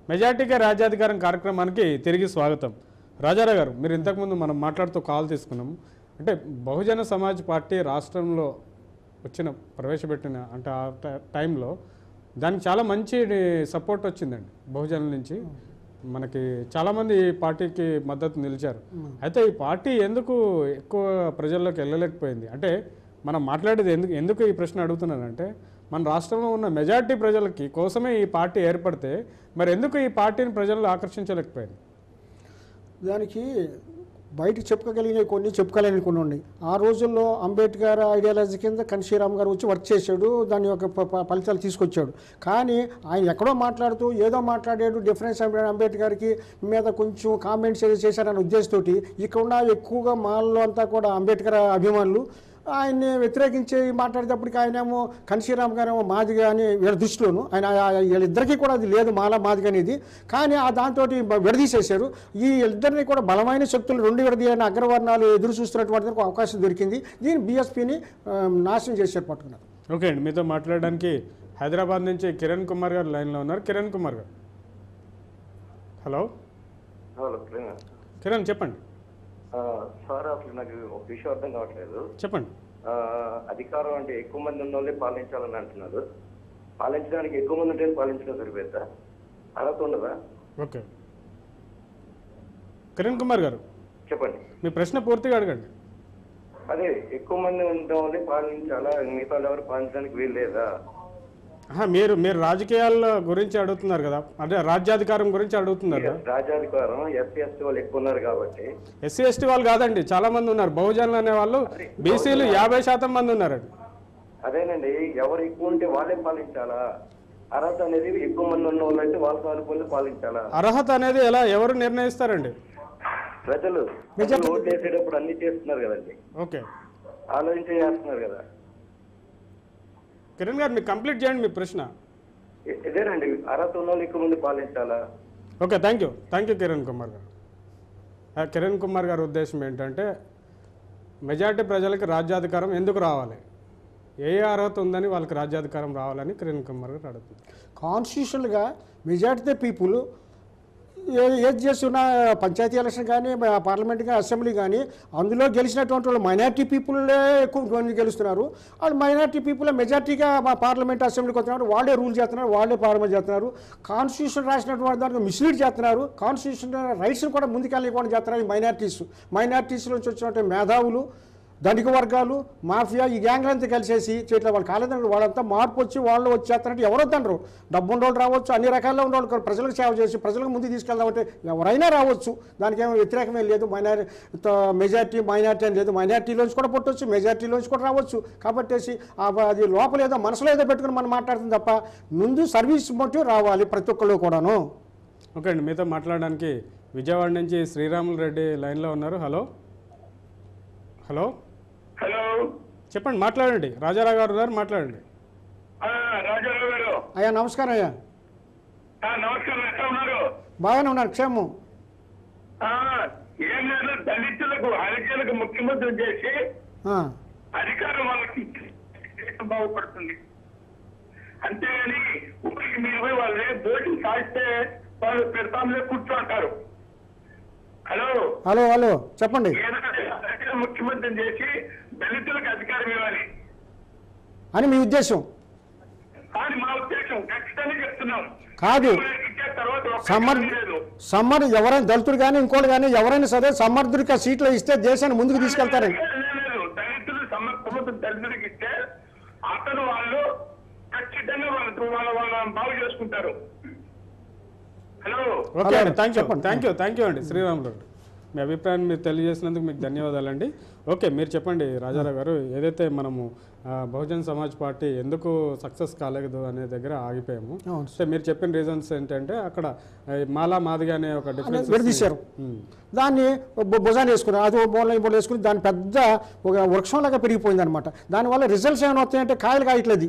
మెజార్టీకే రాజ్యాధికారం కార్యక్రమానికి తిరిగి స్వాగతం రాజారావు గారు మీరు ఇంతకుముందు మనం మాట్లాడుతూ కాల్ తీసుకున్నాం అంటే బహుజన సమాజ్ పార్టీ రాష్ట్రంలో వచ్చిన ప్రవేశపెట్టిన అంటే ఆ టై- టైంలో దానికి చాలా మంచి సపోర్ట్ వచ్చిందండి బహుజనుల నుంచి మనకి చాలామంది ఈ పార్టీకి మద్దతు నిలిచారు అయితే ఈ పార్టీ ఎందుకు ఎక్కువ ప్రజల్లోకి వెళ్ళలేకపోయింది అంటే మనం మాట్లాడేది ఎందుకు ఎందుకు ఈ ప్రశ్న అడుగుతున్నానంటే మన రాష్ట్రంలో ఉన్న మెజారిటీ ప్రజలకి కోసమే ఈ పార్టీ ఏర్పడితే మరి ఎందుకు ఈ పార్టీని ప్రజల్లో ఆకర్షించలేకపోయింది దానికి బయటకు చెప్పుకోగలిగినవి కొన్ని చెప్పుకోలేని కొన్ని ఉన్నాయి ఆ రోజుల్లో అంబేద్కర్ ఐడియాలజీ కింద కన్షీరామ్ గారు వచ్చి వర్క్ చేశాడు దాని యొక్క ప- ప- ఫలితాలు తీసుకొచ్చాడు కానీ ఆయన ఎక్కడో మాట్లాడుతూ ఏదో మాట్లాడాడు డిఫరెన్స్ అంబేద్కర్కి మీద కొంచెం కామెంట్స్ ఏదో చేశారనే ఉద్దేశంతో ఇక్కడ ఉన్న ఎక్కువగా మాల్లో అంతా కూడా అంబేద్కర్ అభిమానులు ఆయన్ని వ్యతిరేకించి మాట్లాడేటప్పటికి ఆయనేమో కన్షీరామ్ గారేమో మాదిగా అని వీళ్ళ దృష్టిలోను ఆయన ఆ- వీళ్ళిద్దరికీ కూడా అది లేదు మాల మాదిగా అనేది కానీ ఆ దాంతో విడదీసేశారు ఈ ఇద్దరిని కూడా బలమైన శక్తులు రెండు విడదీయని అగ్రవర్ణాలు ఎదురు చూస్తున్నటువంటి ఒక అవకాశం దొరికింది దీన్ని బీఎస్పీని నాశనం చేశారు పట్టుకున్నారు ఓకే అండి మీతో మాట్లాడడానికి హైదరాబాద్ నుంచి కిరణ్ కుమార్ గారు లైన్లో ఉన్నారు కిరణ్ కుమార్ గారు హలో హలో ప్రేమ కిరణ్ చెప్పండి ఆ, సార్ అసలు నాకు ఒక విషయం అర్థం కావట్లేదు చెప్పండి ఆ, అధికారం అంటే ఎక్కువ మంది ఉన్న వాళ్ళే పాలించాలని అంటున్నారు పాలించడానికి ఎక్కువ మంది ఉంటే పాలించడం సరిపోద్దా అర్హత ఉండదా ఓకే కిరణ్ కుమార్ గారు చెప్పండి మీ ప్రశ్న పూర్తిగా అడగండి అదే ఎక్కువ మంది ఉండడం వల్లే పాలించాలా మిగతా వాళ్ళు ఎవరు పాలించడానికి వీలు లేదా ఆహా, మీరు మీరు రాజకీయాల గురించి అడుగుతున్నారు కదా అంటే రాజ్యాధికారం గురించి అడుగుతున్నారు కదా రాజాధికారం ఎస్సీ ఎస్టీ వాళ్ళు ఎక్కువ ఉన్నారు కాబట్టి ఎస్సీ ఎస్టీ వాళ్ళు కాదండి చాలా మంది ఉన్నారు బహుజనులు అనే వాళ్ళు బీసీలు యాభై శాతం మంది ఉన్నారండి అదేనండి ఎవరు ఎక్కువ ఉంటే వాళ్ళే పాలించాలా అర్హత అనేది ఎక్కువ మంది ఉన్న వాళ్ళు అయితే వాళ్ళ సానుకూలంగా పాలించాలా అర్హత అనేది ఎలా ఎవరు నిర్ణయిస్తారండి ప్రజలు ప్రజలు ఓట్లు వేసేటప్పుడు అన్ని చేస్తున్నారు కదండి ఓకే ఆలోచించి చేస్తున్నారు కదా కిరణ్ గారు మీరు కంప్లీట్ చేయండి మీ ప్రశ్న ఇ- ఇదేనండి అర్హత ఉన్న వాళ్ళు ఎక్కువ మంది పాలించాలా okay thank you thank you Kiran Kumar garu ఆ, కిరణ్ కుమార్ గారి ఉద్దేశం ఏంటంటే మెజారిటీ ప్రజలకి రాజ్యాధికారం ఎందుకు రావాలి ఏ ఏ అర్హత ఉందని వాళ్ళకి రాజ్యాధికారం రావాలని కిరణ్ కుమార్ గారు అడుగుతున్నారు కాన్స్టిట్యూషనల్గా మెజారిటీ పీపుల్ ఏది చేస్తున్న పంచాయతీ ఎలక్షన్ కానీ మా పార్లమెంట్ కానీ అసెంబ్లీ కానీ అందులో గెలిచినటువంటి వాళ్ళు మైనార్టీ పీపుల్లే ఎక్కువ మంది గెలుస్తున్నారు వాళ్ళు మైనార్టీ పీపుల్ మెజార్టీగా మా పార్లమెంట్ అసెంబ్లీకి వస్తున్నారు వాళ్ళే రూల్ చేస్తున్నారు వాళ్ళే పార్లమెంట్ చేస్తున్నారు కాన్స్టిట్యూషన్ రాసినటువంటి దానికి మిస్లీడ్ చేస్తున్నారు కాన్స్టిట్యూషన్ రైట్స్ని కూడా ముందుకెళ్ళకుండా చేస్తున్నారు ఈ మైనార్టీస్ మైనార్టీస్ నుంచి వచ్చినటువంటి మేధావులు ధనిక వర్గాలు మాఫియా ఈ గ్యాంగ్లంతా కలిసేసి చేయట్లేదు వాళ్ళు కాలేదండి వాళ్ళంతా మార్పు వచ్చి వాళ్ళు వచ్చేస్తారంటే ఎవరు వద్దంటారు డబ్బు ఉన్నోళ్ళు రావచ్చు అన్ని రకాల్లో ఉన్నోళ్ళు ప్రజలకు సేవ చేసి ప్రజలకు ముందు తీసుకెళ్దామంటే ఎవరైనా రావచ్చు దానికి ఏమో వ్యతిరేకమే లేదు మైనారి మెజార్టీ మైనార్టీ అని లేదు మైనార్టీలోంచి కూడా పుట్టవచ్చు మెజార్టీలోంచి కూడా రావచ్చు కాబట్టి ఆ- అది లోపల ఏదో మనసులో ఏదో పెట్టుకుని మనం మాట్లాడుతుంది తప్ప ముందు సర్వీస్ మోటివ్ రావాలి ప్రతి ఒక్కళ్ళు కూడాను ఓకే అండి మీతో మాట్లాడడానికి విజయవాడ నుంచి శ్రీరాములు రెడ్డి లైన్లో ఉన్నారు హలో హలో హలో చెప్పండి మాట్లాడండి రాజారావు గారు ఉన్నారు మాట్లాడండి ఆ, రాజారావు గారు అయ్యా నమస్కారం అయ్యా ఆ, నమస్కారం ఎట్లా ఉన్నారు బాగానే ఉన్నారు క్షేమం ఆ, ఏం లేదు దళితులకు హరిజనులకు ముఖ్యమంత్రి చేసి ఆ, అధికారం వాళ్ళకి దేశం బాగుపడుతుంది అంతేగాని ఊరికి మీరు పోయి వాళ్ళే బోటింగ్ సాగిస్తే వాళ్ళు పెడతాంలే కూర్చోంటారు హలో హలో హలో చెప్పండి ఏదైనా అధికార ముఖ్యమంత్రిని చేసి దళితులకు అధికారం ఇవ్వాలి అని మీ ఉద్దేశం కానీ మా ఉద్దేశం ఖచ్చితంగా చెప్తున్నాం కాదు ఇచ్చే తర్వాత ఒక్క సమ్మర్ ఖాళీ లేదు సమ్మర్ ఎవరైనా దళితుడు కానీ ఇంకోటి కానీ ఎవరైనా సరే సమర్థుడికి ఆ సీట్లు ఇస్తే దేశాన్ని ముందుకు తీసుకెళ్తారని లేదు దళితులు సమర్థవంతం దళితుడికి ఇస్తే అతను వాళ్ళు ఖచ్చితంగా వాళ్ళ వాళ్ళ వాళ్ళ బాగు చేసుకుంటారు హలో ఓకే హలో, అండి థ్యాంక్ యూ చెప్పండి. థ్యాంక్ యూ థ్యాంక్ యూ అండి శ్రీరాములు గారు మీ అభిప్రాయాన్ని మీరు తెలియజేసినందుకు మీకు ధన్యవాదాలండి ఓకే మీరు చెప్పండి రాజారావు గారు ఏదైతే మనము ఆ, బహుజన్ సమాజ్ పార్టీ ఎందుకు సక్సెస్ కాలేదు అనే దగ్గర ఆగిపోయాము అవును. సో మీరు చెప్పిన రీజన్స్ ఏంటంటే అక్కడ ఆ, మాలా మాదిగా అనే ఒక డిఫరెన్స్ విడదీశారు దాన్ని భు- భుజాన్ని వేసుకున్నారు అది మూల ఈ మూల వేసుకుని దాని పెద్ద ఒక వృక్షంలాగా పెరిగిపోయింది అనమాట దానివల్ల రిజల్ట్స్ ఏమైనా వస్తాయంటే కాయలు కాయట్లేదు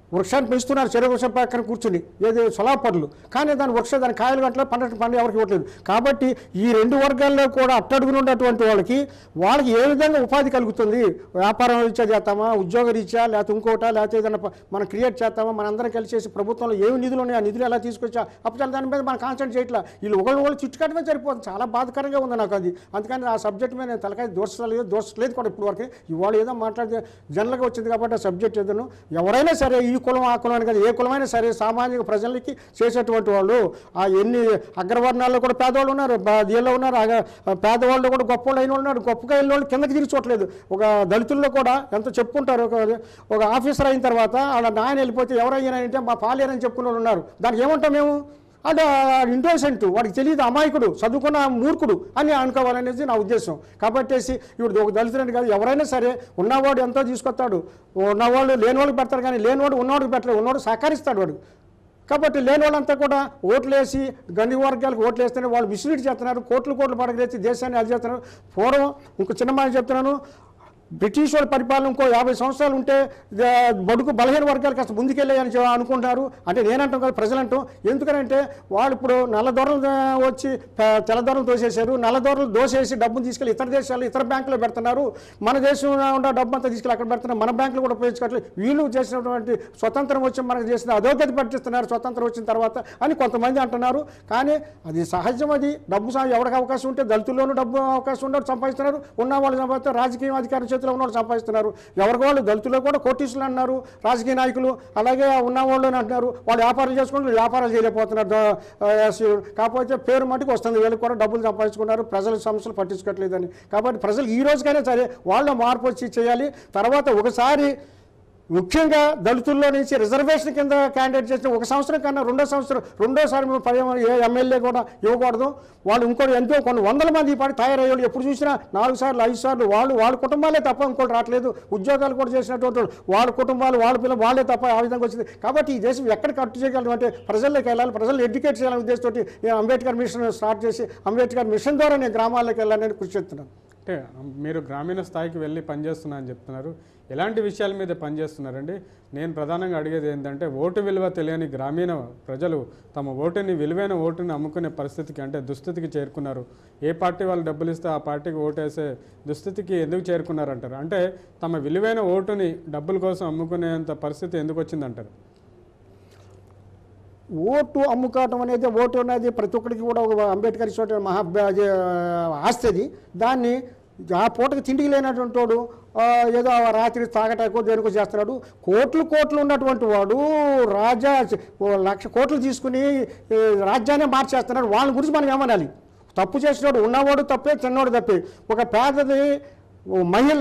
వృక్షాన్ని పెంచుతున్నారు చెరువు వృక్షం పక్కన కూర్చుని ఏది సొలాపర్లు కానీ దాని వృక్షం దాని కాయలు గంటలో పంట పంట ఎవరికి ఇవ్వట్లేదు కాబట్టి ఈ రెండు వర్గాల్లో కూడా అట్టడుగున ఉన్నటువంటి వాళ్ళకి వాళ్ళకి ఏ విధంగా ఉపాధి కలుగుతుంది వ్యాపారం రీత్యా చేస్తామా ఉద్యోగ రీత్యా లేకపోతే ఇంకోటా లేకపోతే ఏదైనా ప- మనం క్రియేట్ చేస్తామా మనందరం కలిసి చేసి ప్రభుత్వంలో ఏమి నిధులు ఉన్నాయి ఆ నిధులు ఎలా తీసుకొచ్చా అప్పుడు దాని మీద మనం కాన్సన్ట్రేట్ చేయట్లా వీళ్ళు ఒకళ్ళు ఒకళ్ళు చుట్టుకట్టమే సరిపోతుంది చాలా బాధకరంగా ఉంది నాకు అది అందుకని ఆ సబ్జెక్ట్ మీద నేను తలకాయ దోషలేదు దోషలేదు కూడా ఇప్పుడు వరకు ఇవాళ ఏదో మాట్లాడితే జనరల్గా వచ్చింది కాబట్టి ఆ సబ్జెక్ట్ ఏదను ఎవరైనా సరే ఈ కులం ఆ కులం అని కాదు ఏ కులమైనా సరే సామాజిక ప్రజలకి చేసేటువంటి వాళ్ళు ఆ ఎన్ని అగ్రవర్ణాల్లో కూడా పేదవాళ్ళు ఉన్నారు బా- దీనిలో ఉన్నారు అగ- పేదవాళ్ళు కూడా గొప్ప వాళ్ళు అయిన వాళ్ళు ఉన్నారు గొప్పగా వెళ్ళిన వాళ్ళు కిందకి తిరిగి చూడలేదు ఒక దళితుల్లో కూడా ఎంత చెప్పుకుంటారు ఒక ఒక ఆఫీసర్ అయిన తర్వాత వాళ్ళ నాయన వెళ్ళిపోతే ఎవరయ్యానంటే అంటే మా పాలేరని చెప్పుకున్న వాళ్ళు ఉన్నారు దానికి ఏమంటాం మేము అంటే ఇంటోసెంట్ వాడికి తెలియదు అమాయకుడు చదువుకున్న మూర్ఖుడు అని అనుకోవాలనేది నా ఉద్దేశం కాబట్టేసి ఇప్పుడు ఒక దళితులని కాదు ఎవరైనా సరే ఉన్నవాడు ఎంతో తీసుకొస్తాడు ఉన్నవాళ్ళు లేనివాళ్ళకి పెడతారు కానీ లేనివాడు ఉన్నవాడికి పెట్టలేదు ఉన్నవాడు సహకరిస్తాడు వాడు కాబట్టి లేని వాళ్ళంతా కూడా ఓట్లు వేసి గని వర్గాలకు ఓట్లు వేస్తేనే వాళ్ళు మిస్లీడ్ చేస్తున్నారు కోట్లు కోట్లు పడగలేసి దేశాన్ని అది చేస్తున్నారు పూర్వం ఇంకో చిన్న మాట చెప్తున్నాను బ్రిటిష్ వాళ్ళ పరిపాలన ఇంకో యాభై సంవత్సరాలు ఉంటే ద- బడుగు బలహీన వర్గాలు కాస్త ముందుకెళ్ళాయని చె- అనుకుంటున్నారు అంటే నేనంటాం కాదు ప్రజలంటాం ఎందుకనంటే వాళ్ళు ఇప్పుడు నల్లదొరలు ఆ, వచ్చి ప- తెల్లదొరలు దోసేశారు నల్లదొరలు దోసేసి డబ్బును తీసుకెళ్ళి ఇతర దేశాలు ఇతర బ్యాంకులో పెడుతున్నారు మన దేశంలో ఉన్న డబ్బు అంతా తీసుకెళ్ళి అక్కడ పెడుతున్నారు మన బ్యాంకులు కూడా ఉపయోగించుకోవట్లేదు వీళ్ళు చేసినటువంటి స్వతంత్రం వచ్చి మనకు చేసిన అధోగతి పట్టిస్తున్నారు స్వతంత్రం వచ్చిన తర్వాత అని కొంతమంది అంటున్నారు కానీ అది సహజం అది డబ్బు సా- ఎవరికి అవకాశం ఉంటే దళితుల్లోనూ డబ్బు అవకాశం ఉన్నవాడు సంపాదిస్తున్నారు ఉన్న వాళ్ళు సంపాదిస్తారు రాజకీయ అధికారం చేతిలో ఉన్నవాళ్ళు సంపాదిస్తున్నారు ఎవరికి వాళ్ళు దళితుల్లో కూడా కోటీసులు అన్నారు రాజకీయ నాయకులు అలాగే ఉన్న వాళ్ళు అని అంటున్నారు వాళ్ళు వ్యాపారం చేసుకుంటూ వ్యాపారాలు చేయలేకపోతున్నారు ద- ఆ, ఎస్, కాకపోతే పేరు మటుకు వస్తుంది వీళ్ళకి కూడా డబ్బులు సంపాదించుకున్నారు ప్రజల సమస్యలు పట్టించుకోవట్లేదని కాబట్టి ప్రజలు ఈ రోజుకైనా సరే వాళ్ళ మార్పు వచ్చి చేయాలి తర్వాత ఒకసారి ముఖ్యంగా దళితుల్లో నుంచి రిజర్వేషన్ కింద క్యాండిడేట్ చేసిన ఒక సంవత్సరం కన్నా రెండో సంవత్సరం రెండోసారి మేము పది మంది ఏ ఎమ్మెల్యే కూడా ఇవ్వకూడదు వాళ్ళు ఇంకోటి ఎంతో కొన్ని వందల మంది ఈ పాటి తయారయ్యేవాళ్ళు ఎప్పుడు చూసినా నాలుగు సార్లు ఐదు సార్లు వాళ్ళు వాళ్ళ కుటుంబాలే తప్ప ఇంకోటి రావట్లేదు ఉద్యోగాలు కూడా చేసినటువంటి వాళ్ళు వాళ్ళ కుటుంబాలు వాళ్ళ పిల్లలు వాళ్ళే తప్ప ఆ విధంగా వచ్చింది కాబట్టి ఈ దేశం ఎక్కడ కట్టు చేయగలం అంటే ప్రజల్లోకి వెళ్ళాలి ప్రజలు ఎడ్యుకేట్ చేయాలనే ఉద్దేశంతో నేను అంబేద్కర్ మిషన్ స్టార్ట్ చేసి అంబేద్కర్ మిషన్ ద్వారా నేను గ్రామాల్లోకి వెళ్ళాలని కృషి చేస్తున్నాను అంటే మీరు గ్రామీణ స్థాయికి వెళ్ళి పనిచేస్తున్నా అని చెప్తున్నారు ఎలాంటి విషయాల మీద పనిచేస్తున్నారండి నేను ప్రధానంగా అడిగేది ఏంటంటే ఓటు విలువ తెలియని గ్రామీణ ప్రజలు తమ ఓటుని విలువైన ఓటుని అమ్ముకునే పరిస్థితికి అంటే దుస్థితికి చేరుకున్నారు ఏ పార్టీ వాళ్ళు డబ్బులు ఇస్తే ఆ పార్టీకి ఓటేసే దుస్థితికి ఎందుకు చేరుకున్నారంటారు అంటే తమ విలువైన ఓటుని డబ్బుల కోసం అమ్ముకునేంత పరిస్థితి ఎందుకు వచ్చిందంటారు ఓటు అమ్ముకోవటం అనేది ఓటు అనేది ప్రతి ఒక్కరికి కూడా ఒక అంబేద్కర్ ఇచ్చిన మహా అది, ఆస్తి అది దాన్ని ఆ పూటకి తిండికి లేనటువంటి వాడు ఆ, ఏదో ఆ రాత్రి తాగటాకో దేనికో చేస్తున్నాడు కోట్లు కోట్లు ఉన్నటువంటి వాడు రాజా ఓ లక్ష కోట్లు తీసుకుని ఈ, రాజ్యాన్ని మార్చేస్తున్నాడు వాళ్ళ గురించి మనం ఏమనాలి తప్పు చేసినవాడు ఉన్నవాడు తప్పే చిన్నవాడు తప్పే ఒక పేదది ఓ మహిళ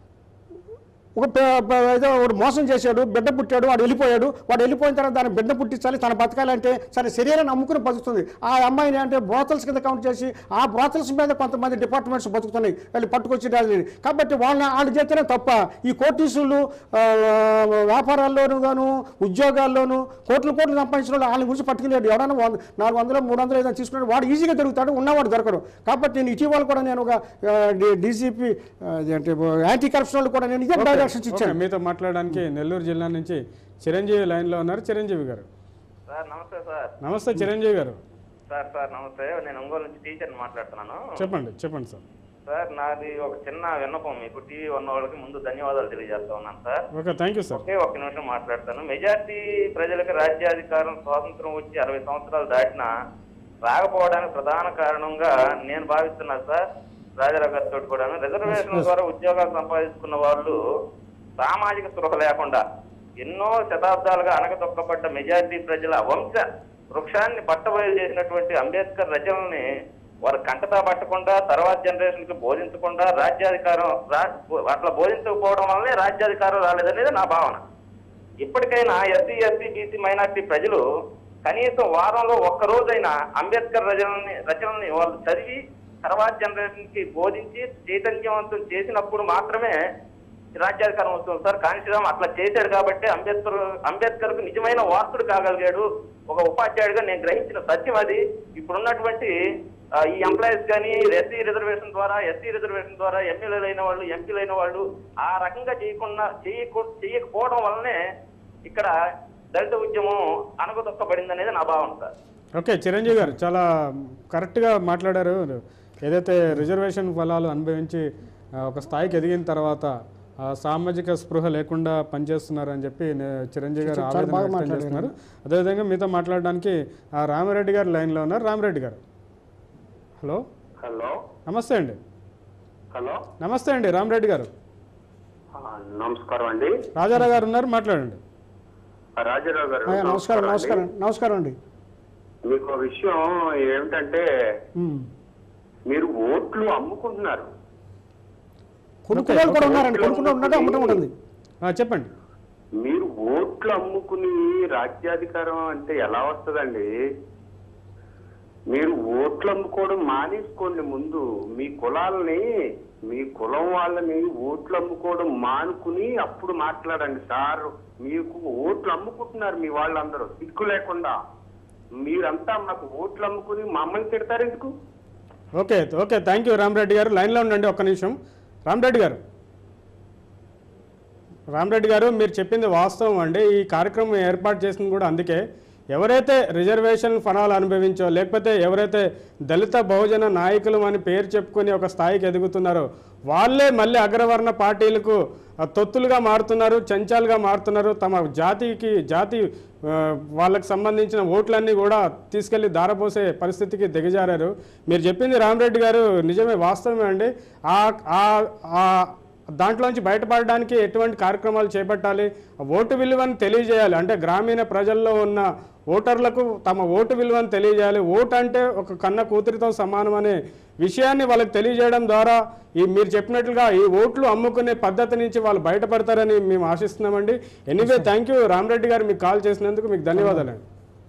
ఒక పే- పే- ఏదో ఒకడు మోసం చేశాడు బిడ్డ పుట్టాడు వాడు వెళ్ళిపోయాడు వాడు వెళ్ళిపోయిన తర్వాత దాని బిడ్డ పుట్టించాలి తన బతకాలంటే సరే శరీరాన్ని అమ్ముకుని బతుకుతుంది ఆ అమ్మాయిని అంటే బ్రోతల్స్ కింద కౌంట్ చేసి ఆ బ్రోతల్స్ మీద కొంతమంది డిపార్ట్మెంట్స్ బతుకుతున్నాయి వాళ్ళు పట్టుకొచ్చి రాజుని కాబట్టి వాళ్ళని వాళ్ళు చేస్తేనే తప్ప ఈ కోటీసులు ఆ, వ్యాపారాల్లోనూ గాను ఉద్యోగాల్లోనూ కోట్లు కోట్లు సంపాదించిన వాళ్ళు వాళ్ళ గురించి పట్టుకునేది ఎవరైనా వంద నాలుగు వందలు మూడు వందలు ఏదైనా తీసుకున్నాడు వాడు ఈజీగా దొరుకుతాడు ఉన్నవాడు దొరకడు కాబట్టి నేను ఇటీవల కూడా నేను ఒక డీసీపీ అంటే యాంటీ కరప్షన్ వాళ్ళు కూడా నేను ఇదే డైరెక్షన్స్ ఓకే, ఇచ్చాను మీతో మాట్లాడడానికి నెల్లూరు జిల్లా నుంచి చిరంజీవి లైన్లో ఉన్నారు చిరంజీవి గారు సార్ నమస్తే సార్ నమస్తే చిరంజీవి గారు సార్ సార్ నమస్తే నేను ఒంగోలు నుంచి టీచర్ని మాట్లాడుతున్నాను చెప్పండి చెప్పండి సార్ సార్ నాది ఒక చిన్న విన్నపం మీకు టీవీ ఉన్న వాళ్ళకి ముందు ధన్యవాదాలు తెలియజేస్తా ఉన్నాను sir okay thank you sir ఒకే ఒక్క నిమిషం మాట్లాడతాను మెజార్టీ ప్రజలకు రాజ్యాధికారం స్వాతంత్రం వచ్చి అరవై సంవత్సరాలు దాటినా రాకపోవడానికి ప్రధాన కారణంగా నేను భావిస్తున్నాను సార్ రాజారావు గారితో కూడా రిజర్వేషన్ ద్వారా ఉద్యోగాలు సంపాదించుకున్న వాళ్ళు సామాజిక స్పృహ లేకుండా ఎన్నో శతాబ్దాలుగా అనగతొక్కబడ్డ మెజారిటీ ప్రజల వంశ వృక్షాన్ని పట్టబయలు చేసినటువంటి అంబేద్కర్ రచనల్ని వారు కంటతా పట్టకుండా తర్వాత జనరేషన్ కి బోధించకుండా రాజ్యాధికారం రా- అట్లా బోధించకపోవడం వల్లనే రాజ్యాధికారం రాలేదనేది నా భావన ఇప్పటికైనా ఎస్సీ ఎస్సీ బీసీ మైనార్టీ ప్రజలు కనీసం వారంలో ఒక్క రోజైనా అంబేద్కర్ రచనల్ని రచనల్ని వాళ్ళు చదివి తర్వాత జనరేషన్ కి బోధించి చైతన్యవంతం చేసినప్పుడు మాత్రమే రాజ్యాధికారం వస్తుంది సార్ కాంశీరామ్ అట్లా చేశాడు కాబట్టి అంబేద్కర్ అంబేద్కర్ కు నిజమైన వారసుడు కాగలిగాడు ఒక ఉపాధ్యాయుడిగా నేను గ్రహించిన సత్యం అది ఇప్పుడున్నటువంటి ఆ, ఈ ఎంప్లాయీస్ కానీ ఎస్సీ రిజర్వేషన్ ద్వారా ఎస్సీ రిజర్వేషన్ ద్వారా ఎమ్మెల్యేలు అయిన వాళ్ళు ఎంపీలు అయిన వాళ్ళు ఆ రకంగా చేయకుండా చేయకు చేయకపోవడం వల్లనే ఇక్కడ దళిత ఉద్యమం అణగదొక్కబడింది అనేది నా భావన సార్ ఓకే చిరంజీవి గారు చాలా కరెక్ట్గా మాట్లాడారు ఏదైతే రిజర్వేషన్ ఫలాలు అనుభవించి ఆ, ఒక స్థాయికి ఎదిగిన తర్వాత ఆ, సామాజిక స్పృహ లేకుండా పనిచేస్తున్నారని చెప్పి నే- చిరంజీవి గారు చాలా ఆవేదన బాగా వ్యక్తం మాట్లాడారు. చేస్తున్నారు అదేవిధంగా మీతో మాట్లాడడానికి ఆ రామిరెడ్డి గారు లైన్లో ఉన్నారు రామిరెడ్డి గారు హలో హలో నమస్తే అండి హలో నమస్తే అండి రామిరెడ్డి గారు ఆ, నమస్కారం అండి రాజారావు గారు ఉన్నారు మాట్లాడండి ఆ, రాజారావు గారు అయ్యా, నమస్కారం అండి. నమస్కారం నమస్కారం అండి మీకు ఒక విషయం ఏమిటంటే ఉమ్. మీరు ఓట్లు అమ్ముకుంటున్నారు కొనుక్కునే వాళ్ళు కూడా ఉన్నారండి కొనుక్కునే ఉన్నట్టు అమ్మటం ఉంటుంది ఆ, చెప్పండి మీరు ఓట్లు అమ్ముకుని రాజ్యాధికారం అంటే ఎలా వస్తుందండి మీరు ఓట్లు అమ్ముకోవడం మానేసుకోండి ముందు మీ కులాలని మీ కులం వాళ్ళని ఓట్లు అమ్ముకోవడం మానుకుని అప్పుడు మాట్లాడండి సార్ మీకు ఓట్లు అమ్ముకుంటున్నారు మీ వాళ్ళందరూ సిగ్గు లేకుండా మీరంతా మాకు ఓట్లు అమ్ముకుని మమ్మల్ని తిడతారు ఎందుకు okay okay thank you Ramareddy garu లైన్లో ఉండండి ఒక్క నిమిషం రామరెడ్డి గారు రామరెడ్డి గారు మీరు చెప్పింది వాస్తవం అండి ఈ కార్యక్రమం ఏర్పాటు చేసింది కూడా అందుకే ఎవరైతే రిజర్వేషన్ ఫలాలు అనుభవించో లేకపోతే ఎవరైతే దళిత బహుజన నాయకులు అని పేరు చెప్పుకొని ఒక స్థాయికి ఎదుగుతున్నారో వాళ్ళే మళ్ళీ అగ్రవర్ణ పార్టీలకు ఆ, తొత్తులుగా మారుతున్నారు చెంచాలుగా మారుతున్నారు తమ జాతికి జాతి ఆ, వాళ్ళకి సంబంధించిన ఓట్లన్నీ కూడా తీసుకెళ్లి దారపోసే పరిస్థితికి దిగజారారు మీరు చెప్పింది రామరెడ్డి గారు నిజమే వాస్తవమే అండి ఆ ఆ- ఆ దాంట్లోంచి బయటపడడానికి ఎటువంటి కార్యక్రమాలు చేపట్టాలి ఓటు విలువను తెలియజేయాలి అంటే గ్రామీణ ప్రజల్లో ఉన్న ఓటర్లకు తమ ఓటు విలువను తెలియజేయాలి ఓటు అంటే ఒక కన్న కూతురితో సమానం అనే విషయాన్ని వాళ్ళకి తెలియజేయడం ద్వారా ఈ మీరు చెప్పినట్లుగా ఈ ఓట్లు అమ్ముకునే పద్ధతి నుంచి వాళ్ళు బయటపడతారని మేము ఆశిస్తున్నామండి anyway thank you Ramareddy garu మీకు కాల్ చేసినందుకు మీకు ధన్యవాదాలండి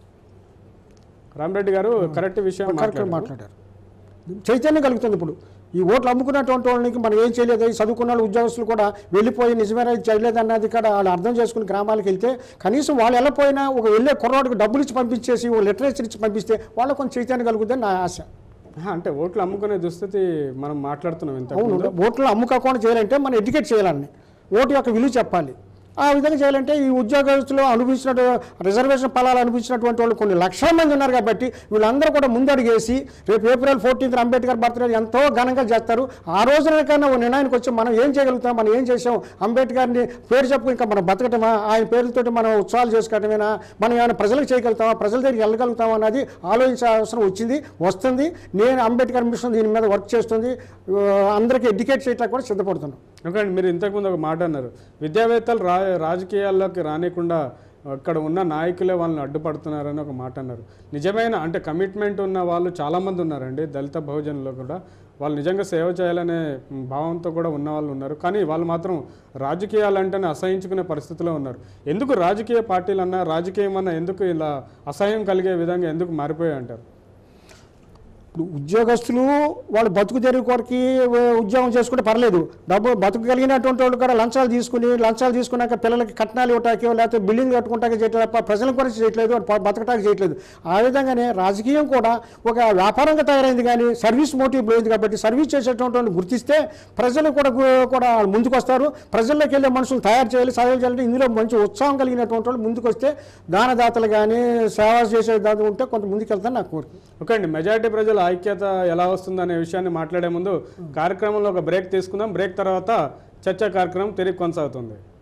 రామరెడ్డి గారు కరెక్ట్ విషయం కరెక్ట్గా మాట్లాడారు మాట్లాడారు చైతన్యం కలుగుతుంది ఇప్పుడు ఈ ఓట్లు అమ్ముకున్నటువంటి వాళ్ళకి మనం ఏం చేయలేదు ఈ చదువుకున్న వాళ్ళు ఉద్యోగస్తులు కూడా వెళ్ళిపోయి నిజమైన ఇది చేయలేదు అన్నది కూడా వాళ్ళు అర్థం చేసుకుని గ్రామాలకు వెళ్తే కనీసం వాళ్ళు వెళ్ళపోయినా ఒక వెళ్ళే కుర్రాడికి డబ్బులు ఇచ్చి పంపించేసి ఒక లిటరేచర్ ఇచ్చి పంపిస్తే వాళ్ళకు కొంచెం చైతన్యం కలుగుతుంది నా ఆశ ఆహా, అంటే ఓట్లు అమ్ముకునే దుస్థితి మనం మాట్లాడుతున్నాం ఇంత అవును ఓట్లు అమ్ముకోకుండా చేయాలంటే మనం ఎడ్యుకేట్ చేయాలని ఓటు యొక్క విలువ చెప్పాలి ఆ విధంగా చేయాలంటే ఈ ఉద్యోగస్తులు అనుభవించిన రిజర్వేషన్ ఫలాలు అనుభవించినటువంటి వాళ్ళు కొన్ని లక్షల మంది ఉన్నారు కాబట్టి వీళ్ళందరూ కూడా ముందడుగేసి రేపు ఏప్రిల్ ఫోర్టీన్త్ అంబేద్కర్ బర్త్డే ఎంతో ఘనంగా చేస్తారు ఆ రోజునకైనా ఓ నిర్ణయానికి వచ్చి మనం ఏం చేయగలుగుతాం మనం ఏం చేసాం అంబేద్కర్ని పేరు చెప్పు ఇంకా మనం బతకటమా ఆయన పేరుతోటి మనం ఉత్సవాలు చేసుకోవటమేనా మనం ఏమైనా ప్రజలకు చేయగలుగుతామా ప్రజల దగ్గరికి వెళ్ళగలుగుతామా అన్నది ఆలోచించే అవసరం వచ్చింది వస్తుంది నేను అంబేద్కర్ మిషన్ దీని మీద వర్క్ చేస్తుంది ఆ, అందరికీ ఎడ్యుకేట్ చేయడానికి కూడా సిద్ధపడుతున్నాం ఓకే అండి మీరు ఇంతకుముందు ఒక మాట అన్నారు విద్యావేత్తలు రా రాజకీయాల్లోకి రానికుండా అక్కడ ఉన్న నాయకులే వాళ్ళని అడ్డుపడుతున్నారని ఒక మాట అన్నారు నిజమైన అంటే కమిట్మెంట్ ఉన్న వాళ్ళు చాలామంది ఉన్నారండి దళిత బహుజనులు కూడా వాళ్ళు నిజంగా సేవ చేయాలనే భావంతో కూడా ఉన్న వాళ్ళు ఉన్నారు కానీ వాళ్ళు మాత్రం రాజకీయాలంటేనే అసహించుకునే పరిస్థితిలో ఉన్నారు ఎందుకు రాజకీయ పార్టీలన్నా రాజకీయం అన్నా ఎందుకు ఇలా అసహ్యం కలిగే విధంగా ఎందుకు మారిపోయాయి అంటారు ఇప్పుడు ఉద్యోగస్తులు వాళ్ళు బతుకు తెరుగు కొరకి ఉ- ఉద్యోగం చేసుకుంటే పర్లేదు డబ్బు బతుకు కలిగినటువంటి వాళ్ళు కూడా లంచాలు తీసుకుని లంచాలు తీసుకున్నాక పిల్లలకి కట్నాలు ఇవ్వటానికి లేకపోతే బిల్డింగ్ కట్టుకుంటానికి చేయట్లేదు తప్ప ప్రజల కొరకు చేయట్లేదు వాళ్ళు ప- బతకటానికి చేయట్లేదు ఆ విధంగానే రాజకీయం కూడా ఒక వ్యాపారంగా తయారైంది కానీ సర్వీస్ మోటివ్ పోయింది కాబట్టి సర్వీస్ చేసేటువంటి వాళ్ళని గుర్తిస్తే ప్రజలు కూడా గు- కూడా ముందుకు వస్తారు ప్రజల్లోకి వెళ్ళే మనుషులు తయారు చేయాలి సేవలు చేయాలంటే ఇందులో మంచి ఉత్సాహం కలిగినటువంటి వాళ్ళు ముందుకు వస్తే దానదాతలు కానీ సేవ చేసే దాత ఉంటే కొంత ముందుకు వెళ్తాను నా కోరిక ఓకే అండి మెజారిటీ ప్రజల ఐక్యత ఎలా వస్తుందనే విషయాన్ని మాట్లాడే ముందు కార్యక్రమంలో ఒక బ్రేక్ తీసుకుందాం బ్రేక్ తర్వాత చర్చా కార్యక్రమం తిరిగి కొనసాగుతుంది